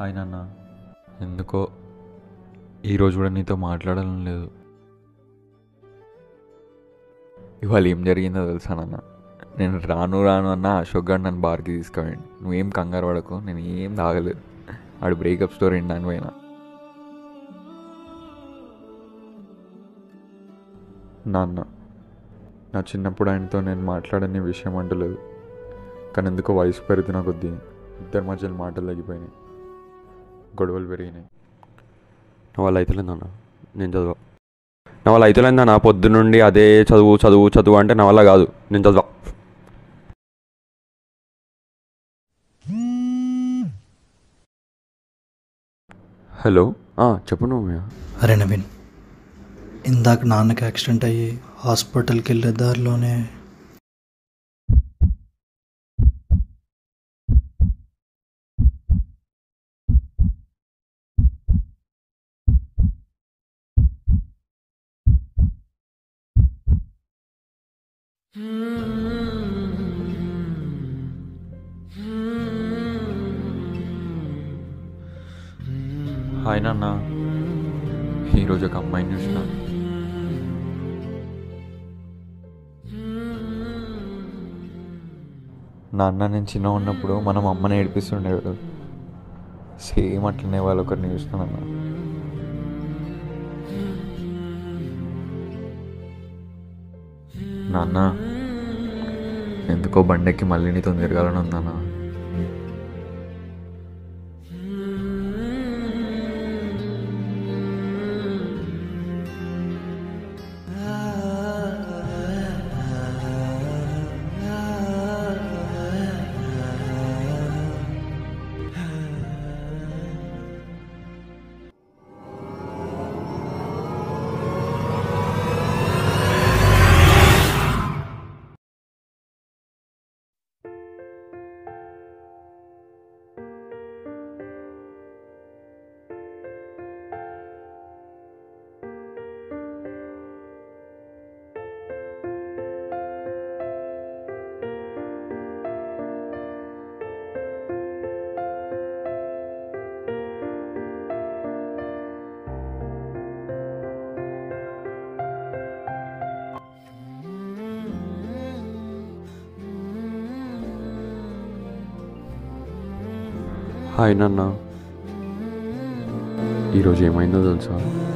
hi నాన్న ఎందుకో ఈరోజు కూడా నీతో మాట్లాడాలని లేదు ఇవాళ ఏం జరిగిందో తెలుసా నాన్న నేను రాను రాను అన్న అశోక్ గారు నన్ను బార్కి తీసుకెళ్ళండి నువ్వేం కంగారు పడకు నేను ఏం తాగలేదు ఆడు బ్రేకప్ స్టోరీ వినడానికి పోయినా నాన్న నా చిన్నప్పుడు ఆయనతో నేను మాట్లాడని విషయం అంటలేదు కానీ ఎందుకో వయసు పెరుగుతున్న కొద్దీ ఇద్దరి మధ్యలో మాటలు తగ్గిపోయినాయి గొడవలు పెరిగినాయి నా వల్ల అవుతలేదు నాన్న నేను చదువు నా వల్ల అవుతలేదు నాన్న పొద్దునుండి అదే చదువు చదువు చదువు అంటే నా వల్ల కాదు నేను చదువు హలో ఆ, చెప్పు నువ్వు అరే నవీన్ ఇందాక నాన్నకి యాక్సిడెంట్ అయ్యి హాస్పిటల్కి వెళ్ళే దారిలోనే హాయ్ నాన్న ఈరోజు ఒక అమ్మాయిని చూసిన నాన్న నేను చిన్న ఉన్నప్పుడు మనం అమ్మని ఏడిపిస్తుండేవాడు సేమ్ అట్లనే వాళ్ళు ఒకరిని చూస్తున్నాను నాన్న ఎందుకో బండెక్కి మళ్ళీ నీతో తిరగాలని ఉందన్నా హాయ్ నాన్న ఈరోజు ఏమైందో తెలుసా